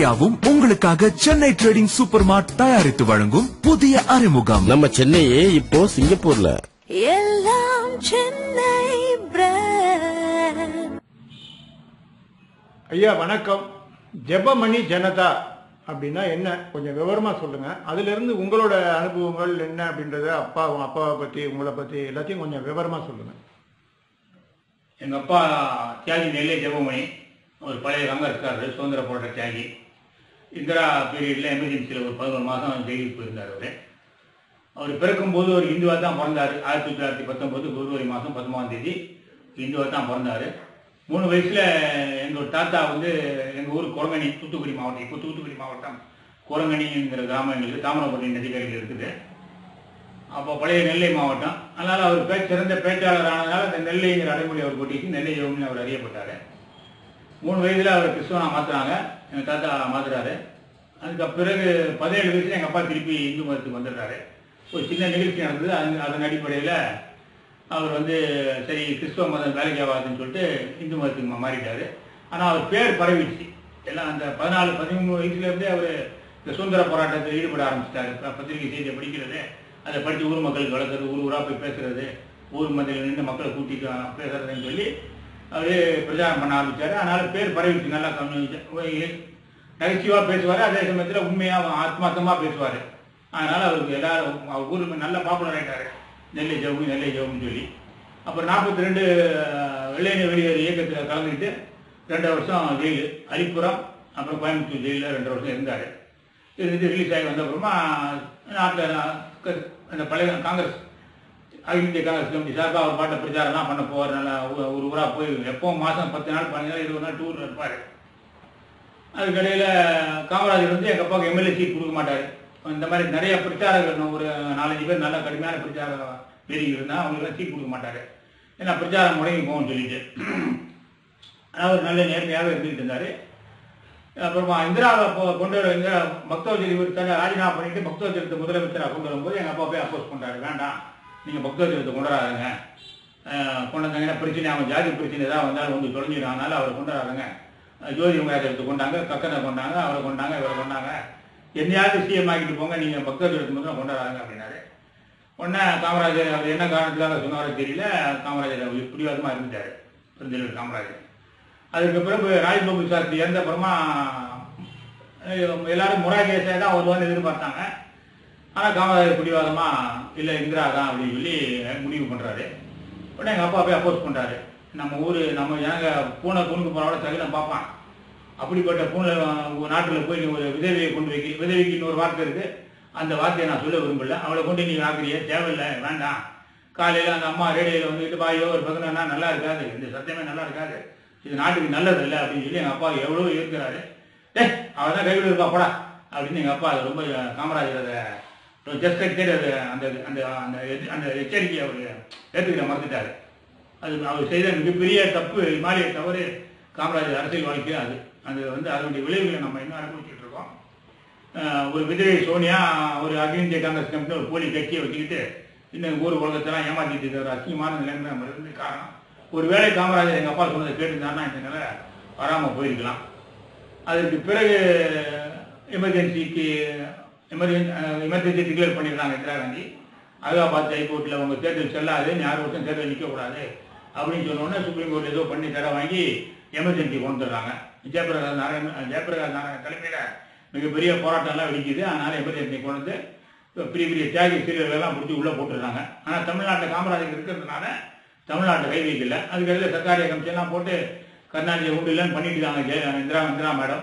இந்தியாவும் உங்களுக்காக Chennai trading super மார்ட் தயாரித்து வழங்கும் புதிய அறிமுகம் நம்ம சென்னையே இப்போ சிங்கப்பூர்ல எல்லாம் சென்னை பிராண்ட் ஐயா வணக்கம் ஜெபமணி ஜனதா அப்படின்னா என்ன கொஞ்சம் விவரமா சொல்லுங்க அதுல இருந்து உங்களோட அனுபவங்கள் என்ன அப்படின்றத அப்பா உங்க அப்பாவை பத்தி உங்களை பத்தி எல்லாத்தையும் கொஞ்சம் விவரமா சொல்லுங்க எங்க அப்பா தியாகி நெல்லை ஜெபமணி ஒரு பழைய காங்கிரஸ்காரர் சுதந்திர போராட்ட தியாகி இந்திரா பீரியட்ல எமர்ஜென்சியில் ஒரு பதினோரு மாதம் ஜெயிலுக்கு போயிருந்தார் அவர் அவர் பிறக்கும்போது ஒரு இந்துவாக தான் பிறந்தார் ஆயிரத்தி தொள்ளாயிரத்தி பத்தொன்பது பிப்ரவரி மாதம் பத்தொன்பதாம் தேதி இந்துவாக தான் பிறந்தார் மூணு வயசுல எங்களோட தாத்தா வந்து எங்கள் ஊர் குரங்கணி தூத்துக்குடி மாவட்டம் இப்போ தூத்துக்குடி மாவட்டம் குரங்கணிங்கிற கிராமம் எங்களுக்கு தாமிரபரணி நதிக்கரையில் இருக்குது அப்போ பழைய நெல்லை மாவட்டம் அதனால அவர் பேச்சு சிறந்த பேச்சாளர் ஆனதுனால அந்த நெல்லைங்கிற அடைமொழி அவர் கொட்டிச்சு நெல்லை யோகம்னு அவர் அறியப்பட்டார் மூணு வயதுல அவர் கிறிஸ்துவனா மாத்துறாங்க எங்க தாத்தா மாத்துறாரு அதுக்கு பிறகு பதினேழு வயசுல எங்க அப்பா திருப்பி இந்து மதத்துக்கு வந்துடுறாரு ஒரு சின்ன நிகழ்ச்சி நடந்தது அதன் அதன் அடிப்படையில் அவர் வந்து சரி கிறிஸ்துவ மதம் வேலைக்கு ஆகாதுன்னு சொல்லிட்டு இந்து மதத்துக்கு மா- மாறிட்டாரு ஆனால் அவர் பேர் பரவிடுச்சு எல்லாம் அந்த பதினாலு பதிமூணு வயசுல இருந்தே அவர் இந்த சுதந்திர போராட்டத்தில் ஈடுபட ஆரம்பிச்சிட்டாரு ப- பத்திரிகை செய்தியை படிக்கிறது அதை படித்து ஊர் மக்களுக்கு வளர்க்குறது ஊர் ஊராக போய் பேசுறது ஊர் மத்தியில் நின்று மக்களை கூட்டிட்டு பேசுறதுன்னு சொல்லி அவரு பிரச்சாரம் பண்ண ஆரம்பிச்சாரு அதனால பேர் பரவிடுச்சு நல்லா கம்யூனிச்சு நகைச்சுவா பேசுவாரு அதே சமயத்துல உண்மையா ஆத்மார்த்தமா பேசுவாரு அதனால அவருக்கு எல்லாரும் அவர் ஊருக்கு நல்ல பாப்புலர் ஆயிட்டாரு நெல்லை ஜவுமி நெல்லை ஜவுன்னு சொல்லி அப்புறம் நாற்பத்தி ரெண்டு வெள்ளையனை வெளியேறு இயக்கத்தில் கலந்துக்கிட்டு ரெண்டு வருஷம் ஜெயிலு அரிப்புரம் அப்புறம் கோயம்புத்தூர் ஜெயிலில் ரெண்டு வருஷம் இருந்தார் இருந்துட்டு ரிலீஸ் ஆகி வந்த அப்புறமா நாட்டில் அந்த பழைய காங்கிரஸ் அகில இந்திய காங்கிரஸ் கமிட்டி சார்பாக அவர் பாட்ட பிரச்சாரம்லாம் பண்ண போவார் நல்லா ஊ- ஒரு ஊராக போய் எப்பவும் மாதம் பத்து நாள் பதினஞ்சு நாள் இருபது நாள் டூரில் இருப்பார் அதுக்கடையில் காமராஜர் வந்து எங்கள் அப்பாவுக்கு எம்எல்ஏ சீட் கொடுக்க மாட்டார் இந்த மாதிரி நிறைய பிரச்சாரங்கள் ஒரு நாலஞ்சு பேர் நல்ல கடுமையான பிரச்சார வெறிங்க இருந்தால் அவங்களுக்கு சீட் கொடுக்க மாட்டார் ஏன்னா பிரச்சாரம் முடங்கி போகும்னு சொல்லிட்டு அவர் நல்ல நேர்மையாக இருந்துகிட்டு இருந்தார் அப்புறமா இந்திராவை கொ- கொண்டு வர இந்திரா பக்தவச்சரி தன்னை ராஜினாமா பண்ணிட்டு பக்தவச்சரத்தை முதலமைச்சராக கொண்டு வரும்போது எங்கள் அப்பா போய் அப்போஸ் பண்ணுறாரு வேண்டாம் நீங்கள் பக்தவச்சரத்தை கொண்டு வராதுங்க அஹ் கொண்டு வந்தாங்கன்னா பிரச்சனை அவன் ஜாதி பிரச்சனை ஏதாவது வந்தாலும் வந்து தொலைஞ்சிடும் அதனால அவரை கொண்டு வராதுங்க அஹ் ஜோதி உங்காயத்தை கொண்டாங்க கக்கனை கொண்டாங்க அவரை கொண்டாங்க இவரை கொண்டாங்க என்னையாவது சிஎம் ஆக்கிட்டு போங்க நீங்கள் பக்தவச்சரத்தை முதல்ல கொண்டு வராங்க அப்படின்னாரு உடனே காமராஜர் அவர் என்ன காரணத்துக்காக சொன்னாரோ தெரியல காமராஜர் அவர் பிடிவாதமாக இருந்துட்டார் பெருந்தலைவர் காமராஜர் அதுக்கு பிறகு ராஜ்பாபு சாஸ்திரி இறந்த அப்புறமா அஹ், எல்லாரும் முராய் தேசாய் தான் வருவான்னு எதிர்பார்த்தாங்க ஆனால் காமராஜர் பிடிவாதமா இல்லை இந்திரா தான் அப்படின்னு சொல்லி முடிவு பண்ணுறாரு உடனே எங்கள் அப்பா போய் அப்போஸ் பண்ணுறாரு நம்ம ஊர் நம்ம ஜனங்க பூனை கொண்டு போகிறோட சகுனம் பார்ப்பான் அப்படிப்பட்ட பூனை நாட்டில் போய் நீ ஒரு விதவையை கொண்டு வைக்க விதவைக்கு இன்னொரு வார்த்தை இருக்கு அந்த வார்த்தையை நான் சொல்ல விரும்பல அவளை கொண்டு நீ ஆக்குறிய தேவையில்லை வேண்டாம் காலையில் அந்த அம்மா ரேடியோவில் வந்துட்டு பாயோ ஒரு பக்கம்னா நல்லா இருக்காது இந்த சத்தியமே நல்லா இருக்காது இது நாட்டுக்கு நல்லது இல்லை அப்படின்னு சொல்லி எங்கள் அப்பா எவ்வளோ இருக்கிறாரு ஏ அவள் தான் கைவிட இருக்கா போடா அப்படின்னு எங்கள் அப்பா அது ரொம்ப காமராஜர் அதை ஜஸ்ட் அது அந்த அந்த அந்த எச்ச- அந்த எச்சரிக்கையை அவர் ஏற்றுக்கிற மறந்துட்டாரு அது அவர் செய்த மிகப்பெரிய தப்பு இது மாதிரி தவறு காமராஜர் அரசியல் வாழ்க்கை அது அது வந்து அதனுடைய விளைவுகளை நம்ம இன்னும் அனுபவிச்சுட்டு இருக்கோம் அஹ் ஒரு விஜய் சோனியா ஒரு அகில இந்திய காங்கிரஸ் கமிட்டி ஒரு போலி கட்சியை வச்சுக்கிட்டு இன்னும் ஊர் உலகத்தெல்லாம் ஏமாத்திட்டு இருக்கிற ஒரு அசிங்கமான நிலைமை நம்ம இருந்து காரணம் ஒருவேளை காமராஜர் எங்கள் அப்பா சொன்னதை கேட்டிருந்தாருன்னா இந்த நிலை வராமல் போயிருக்கலாம் அதற்கு பிறகு எமர்ஜென்சிக்கு எமர்ஜென்சி எமர்ஜென்சி டிக்ளேர் பண்ணிடுறாங்க இந்திரா காந்தி அலகாபாத் ஹைகோர்ட்டில் உங்கள் தேர்தல் செல்லாது நீ யார் வருஷம் தேர்தல் நிற்கக்கூடாது அப்படின்னு சொன்னோடனே சுப்ரீம் கோர்ட் ஏதோ பண்ணி தடை வாங்கி எமர்ஜென்சி கொண்டு வர்றாங்க ஜெயபிரகாஷ் நாராயண் ஜெயபிரகாஷ் நாராயண் தலைமையில் மிகப்பெரிய போராட்டம்லாம் வெடிக்குது அதனால எமர்ஜென்சி கொண்டு வந்து இப்ப பெரிய பெரிய தியாகி சீரியர்களெல்லாம் பிடிச்சி உள்ளே போட்டுடுறாங்க ஆனால் தமிழ்நாட்டில் காமராஜர் இருக்கிறதுனால தமிழ்நாட்டை கை வைக்கல அதுக்கடையில் சர்க்காரிய கமிஷன்லாம் போட்டு கருணாநிதி உண்டு இல்லைன்னு பண்ணிட்டு இருக்காங்க ஜெய இந்திரா இந்திரா மேடம்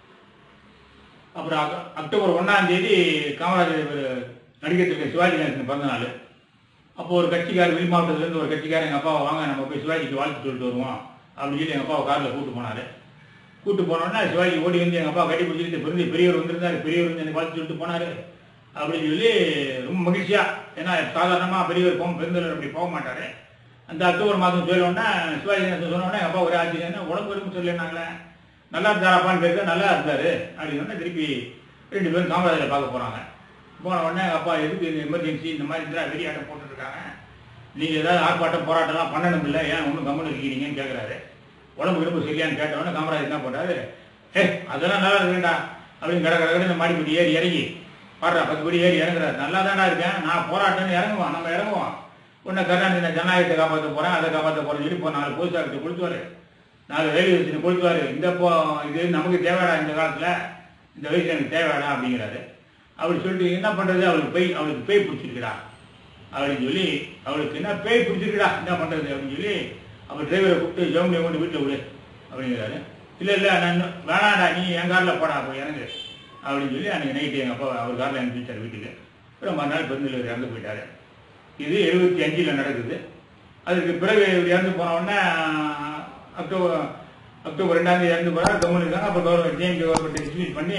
அப்புறம் அக்- அக்டோபர் ஒண்ணாம் தேதி காமராஜர் இவர் நடிகர் திரு சிவாஜி கணேசன் பிறந்த நாள் அப்போ ஒரு கட்சிக்காரர் வெளி மாவட்டத்துலேருந்து ஒரு கட்சிக்காரர் எங்கள் அப்பாவை வாங்க நம்ம போய் சிவாஜிக்கு வாழ்த்து சொல்லிட்டு வருவோம் அப்படின்னு சொல்லி எங்கள் அப்பாவை காரில் கூட்டு போனார் கூட்டு போனோன்னா சிவாஜி ஓடி வந்து எங்கள் அப்பா கட்டி பிடிச்சிட்டு பெரிய பெரியவர் வந்திருந்தாரு பெரியவர் வந்து எனக்கு வாழ்த்து சொல்லிட்டு போனார் அப்படின்னு சொல்லி ரொம்ப மகிழ்ச்சியா ஏன்னா சாதாரணமாக பெரியவர் போக பெருந்தவர் அப்படி போக மாட்டார் அந்த அக்டோபர் மாதம் சொல்லணுன்னா சிவாஜி கணேசன் சொன்னோடனே எங்கள் அப்பா ஒரே ஆச்சரியம் உடம்பு இருக்கும் சொல்லினாங்களே நல்லா இருந்தாராப்பான்னு கேட்க நல்லா இருந்தாரு அப்படின்னு சொன்னா திருப்பி ரெண்டு பேரும் காமராஜரை பார்க்க போறாங்க போன உடனே எங்கள் அப்பா எதுக்கு இந்த எமர்ஜென்சி இந்த மாதிரி இருந்தா வெறியாட்டம் போட்டுருக்காங்க நீங்கள் ஏதாவது ஆர்ப்பாட்டம் போராட்டம்லாம் பண்ணணும் இல்லை ஏன் ஒன்றும் கம்மன் இருக்கீங்கன்னு கேட்குறாரு உடம்பு கிடம்பு சரியான்னு கேட்டவொடனே காமராஜர் என்ன பண்ணுறாரு ஏ அதெல்லாம் நல்லா இருக்குண்டா அப்படின்னு கடை கடை இந்த மாடிப்படி ஏறி இறங்கி பாடுறா பத்து படி ஏறி இறங்குறாரு நல்லா தானே இருக்கேன் நான் போராட்டம்னு இறங்குவோம் நம்ம இறங்குவோம் உன்னை கருணாநிதி நான் ஜனநாயகத்தை காப்பாற்ற போறேன் அதை காப்பாற்ற போறேன்னு சொல்லி இப்போ நாலு போலீஸ் ஆஃபீஸர் கொடுத்துவாரு நாலு ரயில்வே ஸ்டேஷன் கொடுத்துவாரு இந்த போ இது நமக்கு தேவைடா இந்த காலத்துல இந்த வயசுல எனக்கு தேவைடா அப்படிங்கிறாரு அப்படி சொல்லிட்டு என்ன பண்றது அவளுக்கு பேய் அவளுக்கு பேய் பிடிச்சிருக்குடா அப்படின்னு சொல்லி அவளுக்கு என்ன பேய் பிடிச்சிருக்குடா என்ன பண்றது அப்படின்னு சொல்லி அவர் டிரைவரை கூப்பிட்டு ஜவுண்டியை கொண்டு வீட்டில் விடு அப்படிங்கிறாரு இல்லை இல்லை நான் இன்னும் வேணாடா நீ என் காரில் போடா போய் இறங்கு அப்படின்னு சொல்லி அன்னைக்கு நைட்டு எங்கள் அப்பா அவர் காரில் அனுப்பிச்சார் வீட்டுக்கு அப்புறம் மறுநாள் பெருந்தில் இறந்து போயிட்டாரு இது எழுபத்தி அஞ்சில் நடக்குது அதுக்கு பிறகு இவர் இறந்து போன உடனே அக்டோபர் அக்டோபர் ரெண்டாம் தேதி இறந்து போனார் கவர்மெண்ட் இருக்காங்க அப்போ கவர்மெண்ட் ஜேஎம் கவர்மெண்ட் டிஸ்மிஸ் பண்ணி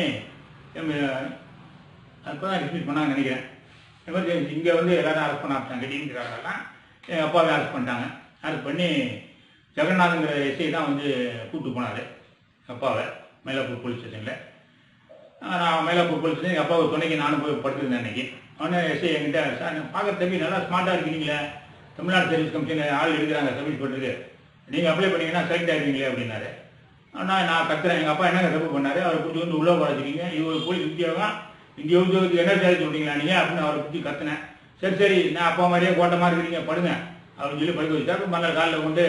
அப்போ தான் டிஸ்மிஸ் பண்ணாங்கன்னு நினைக்கிறேன் எமர்ஜென்சி இங்கே வந்து எல்லாரும் அரெஸ்ட் பண்ண ஆரம்பிச்சாங்க டிங்கிறாங்கலாம் எங்கள் அப்பாவை அரெஸ்ட் பண்ணிட்டாங்க அரெஸ்ட் பண்ணி ஜெகநாத்ங்கிற எஸ்ஐ தான் வந்து கூப்பிட்டு போனார் அப்பாவை மயிலாப்பூர் போலீஸ் ஸ்டேஷனில் நான் மயிலாப்பூர் போலீஸ் ஸ்டேஷன் எங்கள் அப்பாவை துணைக்கு நானும் போய் படுத்திருந்தேன் அன்னைக்கு உடனே எஸ்ஐ என்கிட்ட சார் பார்க்குற தம்பி நல்லா ஸ்மார்ட்டாக இருக்கீங்களே தமிழ்நாடு சர்வீஸ் கமிஷன் ஆள் எடுக்கிறாங்க சர்வீஸ் பண்ணுறது நீங்கள் அப்ளை பண்ணீங்கன்னா செலக்ட் ஆகிருக்கீங்களே அப்படின்னாரு ஆனால் நான் கத்துறேன் எங்கள் அப்பா என்னங்க தப்பு பண்ணாரு அவரை பிடிச்சி வந்து உள்ளே குறைச்சிருக்கீங்க இவர் போலீஸ் உத்தியோகம் இந்திய உத்தியோகத்துக்கு என்ன செய்ய சொல்றீங்களா நீங்கள் அப்படின்னு அவரை பிடிச்சி கத்துனேன் சரி சரி நான் அப்பா மாதிரியே கோட்டமாக இருக்கிறீங்க படுங்க அப்படின்னு சொல்லி படுக்க வச்சாரு மறுநாள் காலையில் கொண்டு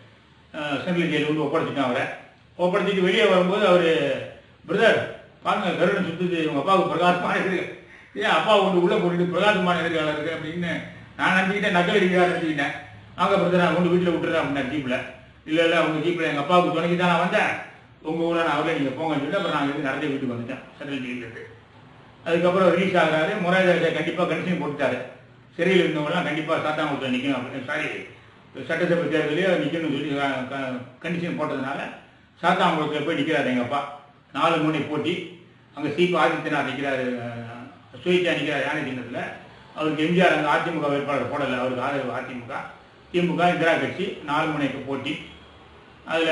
சென்ட்ரல் ஜெயிலில் கொண்டு ஒப்படைச்சிட்டேன் அவரை ஒப்படைச்சிட்டு வெளியே வரும்போது அவர் பிரதர் பாருங்க கருணை சுத்துது உங்க அப்பாவுக்கு பிரகாசமான இருக்கு ஏன் அப்பா கொண்டு உள்ள போட்டுட்டு பிரகாசமான இருக்கால இருக்கு அப்படின்னு நான் நினச்சிக்கிட்டேன் நக்கல் இருக்கிறாரு நினச்சிக்கிட்டேன் வாங்க பிரதர் நான் கொண்டு வீட்டில் விட்டுறேன் அப்படின்னா ஜீப்பில் இல்லை இல்லை உங்க ஜீப்பில் எங்கள் அப்பாவுக்கு துணைக்கு தான் நான் வந்தேன் உங்கள் ஊரில் நான் அவரே நீங்கள் போங்கன்னு சொல்லிட்டு அப்புறம் நாங்கள் இருந்து நடந்தே வீட்டுக்கு வந்துட்டேன் சென்ட்ரல் ஜெயிலுக்கு அதுக்கப்புறம் ரிலீஸ் ஆகுறாரு முறையை கண்டிப்பாக கண்டிஷன் போட்டுட்டாரு சிறையில் இருந்தவங்கலாம் கண்டிப்பாக சாத்தாங்குளத்தில் நிற்கணும் அப்படின்னு சாரி சட்டசபை தேர்தலையோ நிற்கணும்னு சொல்லி கண்டிஷன் போட்டதுனால சாத்தாங்குளத்தில் போய் நிற்கிறாரு எங்கள் அப்பா நாலு முனை போட்டி அங்கே சீப்பு ஆதித்யநாத் நிற்கிறாரு சுயேட்சா நிற்கிறார் யானை சின்னத்தில் அவருக்கு எம்ஜிஆர் அங்கே அதிமுக வேட்பாளர் போடலை அவருக்கு ஆதரவு அதிமுக திமுக இந்திரா கட்சி நாலு முனைக்கு போட்டி அதில்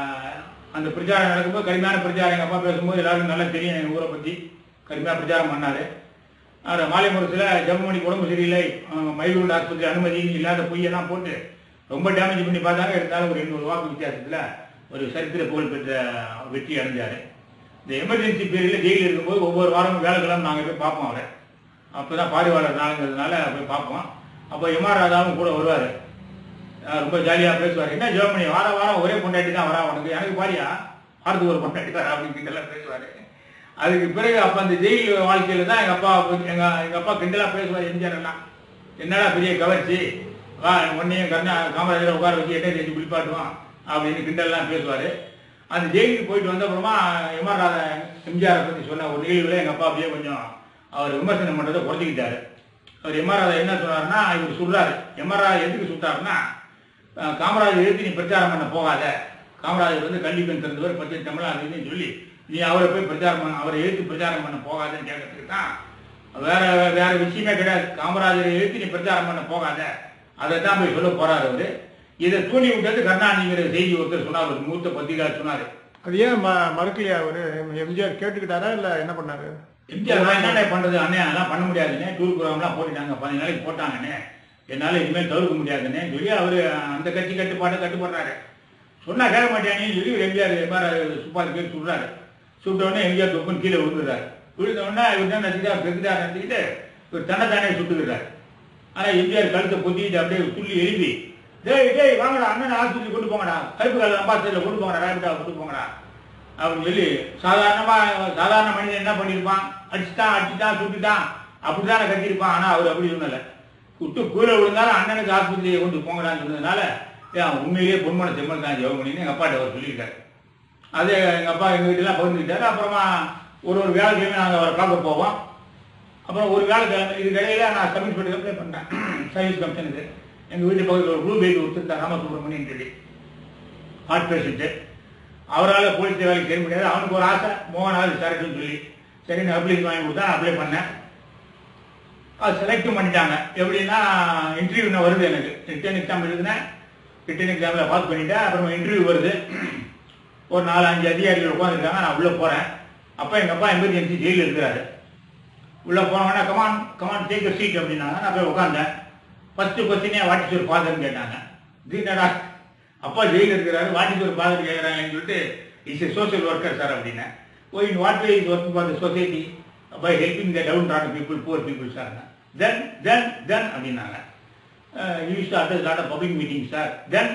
அந்த பிரச்சாரம் நடக்கும்போது கடுமையான பிரச்சாரம் எங்கள் அப்பா பேசும்போது எல்லாருக்கும் நல்லா தெரியும் எங்கள் ஊரை பற்றி கடுமையாக பிரச்சாரம் பண்ணார் அவர் மாலை முரசில் ஜம்முமணி உடம்பு சரியில்லை அஹ், மயிலூர் ஆஸ்பத்திரி அனுமதி இல்லாத பொய்யெல்லாம் போட்டு ரொம்ப டேமேஜ் பண்ணி பார்த்தாங்க இருந்தாலும் ஒரு எண்ணூறு வாக்கு வித்தியாசத்தில் ஒரு சரித்திர புகழ் பெற்ற வெற்றி அடைஞ்சார் இந்த எமர்ஜென்சி பீரியடில் ஜெயிலில் இருக்கும்போது ஒவ்வொரு வாரமும் வேலைக்கிழமை நாங்கள் போய் பார்ப்போம் அவரை அப்போ தான் பாரிவாளர் நாளுங்கிறதுனால போய் பார்ப்போம் அப்போ எம்ஆர் ராதாவும் கூட வருவார் ரொம்ப ஜாலியாக பேசுவார் என்ன ஜெர்மனி வார வாரம் ஒரே பொண்டாட்டி தான் வரா உனக்கு எனக்கு பாரியா வாரத்துக்கு ஒரு பொண்டாட்டி வரா அப்படின்னு கிண்டலாம் பேசுவார் அதுக்கு பிறகு அப்போ அந்த ஜெயில் வாழ்க்கையில் தான் எங்கள் அப்பா பத்தி- எங்க எங்கள் அப்பா கிண்டலாக பேசுவார் எம்ஜிஆர் எல்லாம் என்னடா பெரிய கவர்ச்சி வா உன்னையும் கருணா காமராஜரை உட்கார வச்சு என்ன தேடி குளிப்பாட்டுவான் அப்படின்னு கிண்டல்லாம் பேசுவார் அந்த ஜெயிலுக்கு போயிட்டு வந்த அப்புறமா எம்ஆர் ராதா எம்ஜிஆர் பற்றி சொன்ன ஒரு நிகழ்வில் எங்கள் அப்பா அப்படியே கொஞ்சம் அவர் விமர்சனம் பண்ணுறதை குறைச்சிக்கிட்டாரு அவர் எம்ஆர் ராதா என்ன சொன்னாருன்னா இவர் சொல்றாரு எம்ஆர் ராதா எதுக்கு சுட்டாருன்னா அஹ், காமராஜர் எதிர்த்து நீ பிரச்சாரம் பண்ண போகாத காமராஜர் வந்து கல்வி பெண் திறந்தவர் பச்சை தமிழா அப்படின்னு சொல்லி நீ அவரை போய் பிரச்சாரம் பண்ண அவரை எழுத்து பிரச்சாரம் பண்ண போகாதன்னு கேட்கறதுக்கு தான் வேற வேற விஷயமே கிடையாது காமராஜரை எழுத்து நீ பிரச்சாரம் பண்ண போகாத அதை தான் போய் சொல்ல போறாரு அவரு இதை தூண்டி விட்டது கருணாநிதிங்கிற செய்தி ஒருத்தர் சொன்னார் ஒரு மூத்த பத்திரிகையாளர் சொன்னாரு அது ஏன் ம- மறுக்கலையா அவரு எம்ஜிஆர் கேட்டுக்கிட்டாரா இல்ல என்ன பண்ணாரு எம்ஜிஆர் நான் என்னண்ணே பண்றது அண்ணே அதெல்லாம் பண்ண முடியாதுண்ணே டூர் ப்ரோக்ராம்லாம் போட்டுட்டாங்க பதினஞ்சு நாளைக்கு போட்டாங்கண்ணே என்னால இனிமேல் தவிர்க்க முடியாதுண்ணே சொல்லி அவரு அந்த கட்சி கட்டுப்பாட்டை கட்டுப்படுறாரு சொன்னா கேட்க மாட்டேன்னு சொல்லி இவர் எம்ஜிஆர் எம்ஆர் சுப்பாரி பேர் சொல்றாரு சுட்ட உடனே எம்ஜிஆர் தொப்புன்னு கீழே விழுந்துறாரு விழுந்த உடனே இவர் தான் நச்சுக்கிட்டா பெருக்குதா நினைச்சுக்கிட்டு இவர் தன்னை தானே சுட்டுக்கிறாரு ஆனா எம்ஜிஆர் கழுத்தை பொத்திக்கிட்டு அப்படியே துள்ளி எழுப்பி டேய் டேய் வாங்கடா அண்ணன் ஆஸ்பத்திரி கொண்டு போங்கடா கருப்பு கல் அம்பாசிடரில் கொண்டு போங்கடா ராபிட்டாவை கொண்டு போங்கடா அப்படின்னு சொல்லி சாதாரணமா சாதாரண மனிதன் என்ன பண்ணியிருப்பான் அடிச்சுட்டான் அடிச்சுட்டான் சுட்டுட்டான் அப்படிதானே கத்திருப்பான் ஆனா அவர் அப்படி சொன்னல விட்டு கீழே விழுந்தாலும் அண்ணனுக்கு ஆஸ்பத்திரியை கொண்டு போங்கடான்னு சொன்னதுனால ஏன் உண்மையிலேயே பொன்மன செம்மல் தான் ஜெவமணின்னு எங்க அப்பாட்ட அவர் சொல்லியிருக்காரு அது எங்க அப்பா எங்க வீட்டுலாம் பகிர்ந்துக்கிட்டாரு அப்புறமா ஒரு ஒரு வேலைக்கிழமை நாங்கள் அவரை பார்க்க போவோம் அப்புறம் ஒரு வேலைக்கிழமை இதுக்கு இடையில நான் சர்வீஸ் பண்ணி அப்ளை பண்ணேன் சர்வீஸ் கமிஷனுக்கு எங்கள் வீட்டு பக்கத்தில் ஒரு ப்ளூ பெயிட் ஒருத்தர் ராமசுப்ரமணியன் சொல்லி ஹார்ட் பேஷண்ட்டு அவரால் போலீஸ் வேலைக்கு சேர முடியாது அவனுக்கு ஒரு ஆசை மோகனாவது சரக்குன்னு சொல்லி சரி நான் அப்ளிகேஷன் வாங்கி கொடுத்தா அப்ளை பண்ணேன் அது செலக்டும் பண்ணிட்டாங்க எப்படின்னா இன்டர்வியூ நான் வருது எனக்கு ரிட்டன் எக்ஸாம் எழுதுனேன் ரிட்டன் எக்ஸாமில் பாஸ் பண்ணிட்டேன் அப்புறம் இன்டர்வியூ வருது ஒரு நாலு அஞ்சு அதிகாரிகள் உட்காந்துருக்காங்க நான் உள்ளே போகிறேன் அப்போ எங்கள் அப்பா எமர்ஜென்சி ஜெயிலில் இருக்கிறாரு உள்ளே போனவொடனே கமான் கமான் டேக் சீட் அப்படின்னாங்க நான் போய் உட்காந்தேன் ஃபஸ்ட்டு கொஸ்டினே வாட் இஸ் ஒரு ஃபாதர்னு கேட்டாங்க இது என்னடா அப்பா ஜெயிலில் இருக்கிறாரு வாட் இஸ் ஒரு ஃபாதர் கேட்குறாங்கன்னு சொல்லிட்டு is a social worker sir அப்படின்னேன் oh in what way is working for the society by helping the downtrodden people poor people sir then then then அப்படின்னாங்க used to address lot of public meeting sir then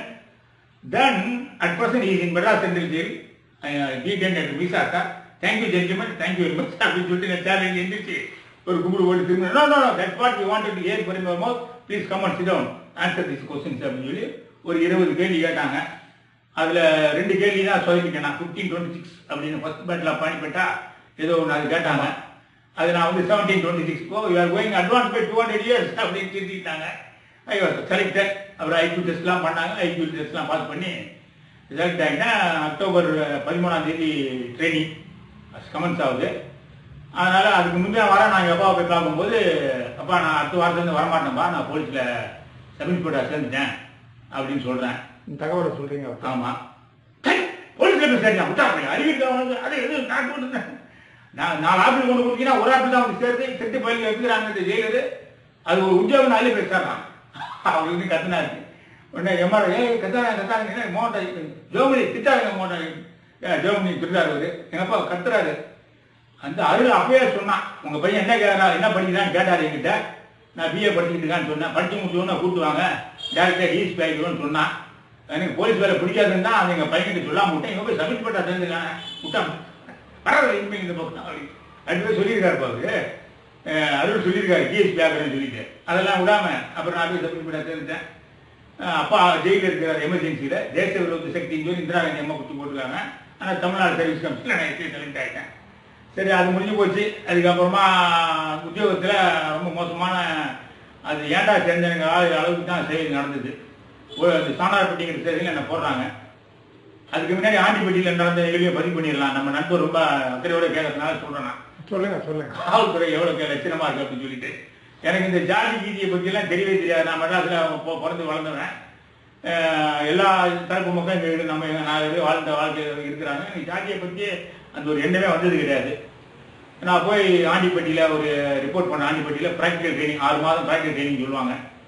then at person is in Madras central jail detained விசா sir thank you gentleman thank you very much அப்படின்னு சொல்லிட்டு நான் சேனல் எழுந்திரிச்சு ஒரு கும்பிடு போட்டு திரும்ப no no no that what you wanted to hear for your mouth please come and sit down answer this questions அப்படின்னு சொல்லி ஒரு இருபது கேள்வி கேட்டாங்க அதுல ரெண்டு கேள்வி தான் சொல்லிட்டேன் நான் ஃபிஃப்டீன் டுவெண்ட்டி சிக்ஸ் அப்படின்னு ஃபர்ஸ்ட் பேட்டில் பாணிப்பட்டா ஏதோ ஒன்று அது கேட்டாங்க அது நான் வந்து seventeen twenty six oh you are going advance by two hundred years அப்படின்னு தெரிஞ்சுக்கிட்டாங்க ஐயோ செலக்டட் அப்புறம் ஐக்யூ டெஸ்ட்லாம் பண்ணாங்க ஐக்யூ டெஸ்ட்லாம் பாஸ் பண்ணி செலக்ட் ஆகிட்டேன் அக்டோபர் பதிமூணாம் தேதி ட்ரைனிங் கமெண்ட்ஸ் ஆகுது அதனால அதுக்கு முன்னே வர நான் எங்கள் அப்பாவை போய் பார்க்கும்போது அப்பா நான் அடுத்த வாரத்துலேருந்து வரமாட்டேன்ப்பா நான் போலீஸில் சப் இன்ஸ்பெக்டர் சேர்ந்துட்டேன் அப்படின்னு சொல்கிறேன் இந்த தகவலை சொல்றீங்க அப்பா. ஆமா போலீஸ்ல போய் சேர்ந்தா விட்டா அறிவிக்க அது எது நான் போட்டுருந்தேன் நான் நாலு ஆப்பிள் கொண்டு கொடுத்தீங்கன்னா ஒரு ஆப்பிள் தான் வந்து சேர்த்து திருட்டு பயில இருக்கிறாங்க இந்த ஜெயிலரு அது ஒரு உத்தியோகம் நாளே பேசுறான் அவர் வந்து கத்துனா இருக்கு உடனே எம்ஆர் ஏ கத்தாங்க கத்தாங்க என்ன மோட்டை ஜோமணி திட்டாங்க மோட்டை ஜோமணி திருடாரு அவரு எங்க அப்பா கத்துறாரு அந்த அருள் அப்பயே சொன்னான் உங்க பையன் என்ன கேட்கறா என்ன படிக்கிறான்னு கேட்டாரு என்கிட்ட நான் பிஏ படிச்சுட்டு இருக்கான்னு சொன்னேன் படிச்சு முடிச்சோன்னா கூட்டு வாங்க டேரக்டா டிஎஸ்பி ஆகிடுவோம்னு சொன்னான் எனக்கு போலீஸ் வேலை பிடிக்காதுன்னு தான் அது எங்க பையன்கிட்ட சொல்லாம விட்டேன் இவங்க போய் சப்மிட் பண்ணா தெரிஞ்சுக்காங்க விட்டான் பரவாயில்ல இனிமே இந்த பக்கம் அப்படி அப்படி போய் சொல்லியிருக்காரு பாரு அஹ் அருள் சொல்லியிருக்காரு டிஎஸ்பி ஆகிறேன்னு சொல்லிட்டு அதெல்லாம் விடாம அப்புறம் நான் போய் சப்மிட் பண்ண தெரிஞ்சேன் அஹ் அப்பா ஜெயிலில் இருக்கிறார் எமர்ஜென்சியில் தேச விரோத சக்தின்னு சொல்லி இந்திரா காந்தி அம்மா குத்தி போட்டுருக்காங்க ஆனால் தமிழ்நாடு சர்வீஸ் கமிஷனில் நான் எஸ்டி செலக்ட் ஆகிட்டேன் சரி அது முடிஞ்சு போச்சு அதுக்கப்புறமா உத்தியோகத்தில் ரொம்ப மோசமான அது ஏன்டா சேர்ந்தனுங்க அளவுக்கு தான் செயல் நடந்தது ஒரு அந்த சாணார்பட்டிங்கிற ஸ்டேஷனில் என்ன போடுறாங்க அதுக்கு முன்னாடி ஆண்டிப்பட்டியில் நடந்த நிகழ்ச்சியை பதிவு பண்ணிடலாம் நம்ம நண்பர் ரொம்ப அக்கறையோட கேட்கறதுனால சொல்றேன் நான் சொல்லுங்க சொல்லுங்க காவல்துறை எவ்வளவு லட்சணமா இருக்கு அப்படின்னு சொல்லிட்டு எனக்கு இந்த ஜாதி கீதியை பத்தி எல்லாம் தெரியவே தெரியாது நான் மெட்ராஸ்ல பொ- பிறந்து வளர்ந்தவன் அஹ் எல்லா தரப்பு மக்கள் இங்க இரு- நம்ம நான் இது வாழ்ந்த வாழ்க்கை இருக்கிறாங்க எனக்கு ஜாதியை பத்தி அந்த ஒரு எண்ணமே வந்தது கிடையாது நான் போய் ஆண்டிப்பட்டியில ஒரு ரிப்போர்ட் பண்ண ஆண்டிப்பட்டியில ப்ராக்டிக்கல் ட்ரைனிங் ஆறு மாதம் ப்ராக்டிக்கல் ட்ரைனிங் சொல்லுவாங்க